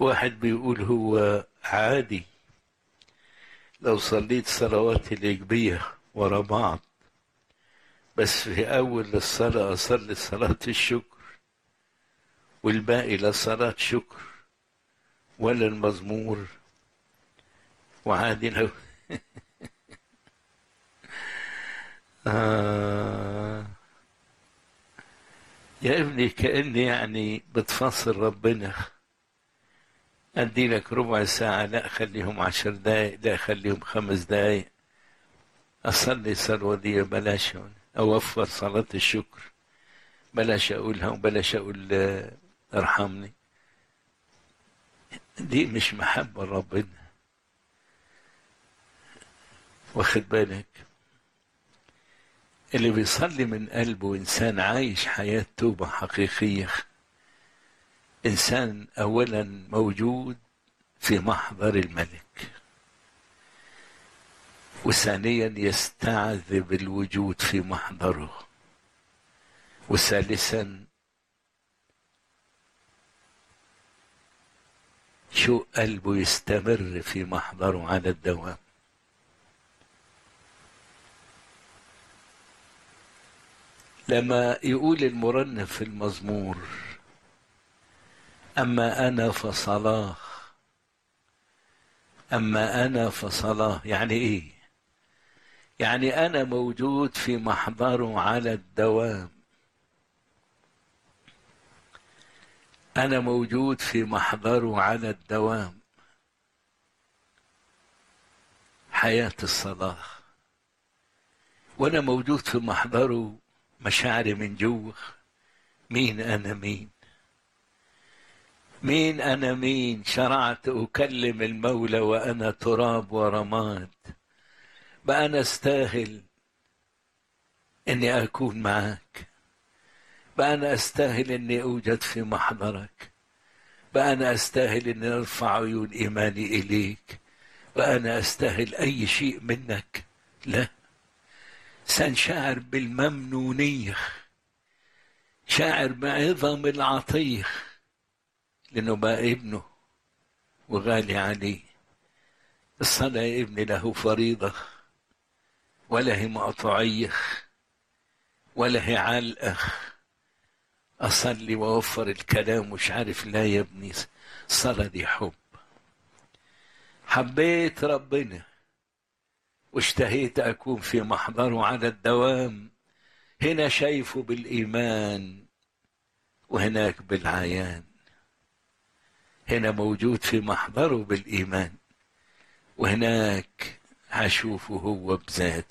واحد بيقول هو عادي لو صليت صلوات الإجبية ورا بعض بس في أول الصلاة أصلي صلاة الشكر والباقي لا صلاة شكر ولا المزمور وعادي لو آه يا ابني كأني يعني بتفصل ربنا أدي لك ربع ساعة لا خليهم عشر دقايق لا خليهم خمس دقايق أصلي صلوة دي بلاش أوفر صلاة الشكر بلاش أقولها وبلاش أقول ارحمني دي مش محبة ربنا واخد بالك اللي بيصلي من قلبه إنسان عايش حياة توبة حقيقية إنسان أولا موجود في محضر الملك وثانيا يستعذب الوجود في محضره وثالثا شو قلبه يستمر في محضره على الدوام لما يقول المرنم في المزمور أما أنا فصلاه أما أنا فصلاه يعني إيه يعني أنا موجود في محضره على الدوام أنا موجود في محضره على الدوام حياة الصلاة وأنا موجود في محضره مشاعري من جوه مين أنا مين مين أنا مين شرعت أكلم المولى وأنا تراب ورماد بقى أنا أستاهل إني أكون معك بقى أنا أستاهل إني أوجد في محضرك بقى أنا أستاهل إني أرفع عيون إيماني إليك بقى أنا أستاهل أي شيء منك لا سنشعر بالممنونية شاعر بعظم العطية لأنه بقى ابنه وغالي عليه الصلاة يا ابني له فريضة ولا هي مقطوعية ولا هي علقة أصلي وأوفر الكلام مش عارف لا يا ابني الصلاة دي حب حبيت ربنا واشتهيت أكون في محضره على الدوام هنا شايفه بالإيمان وهناك بالعيان هنا موجود في محضره بالإيمان وهناك هشوفه هو بذاته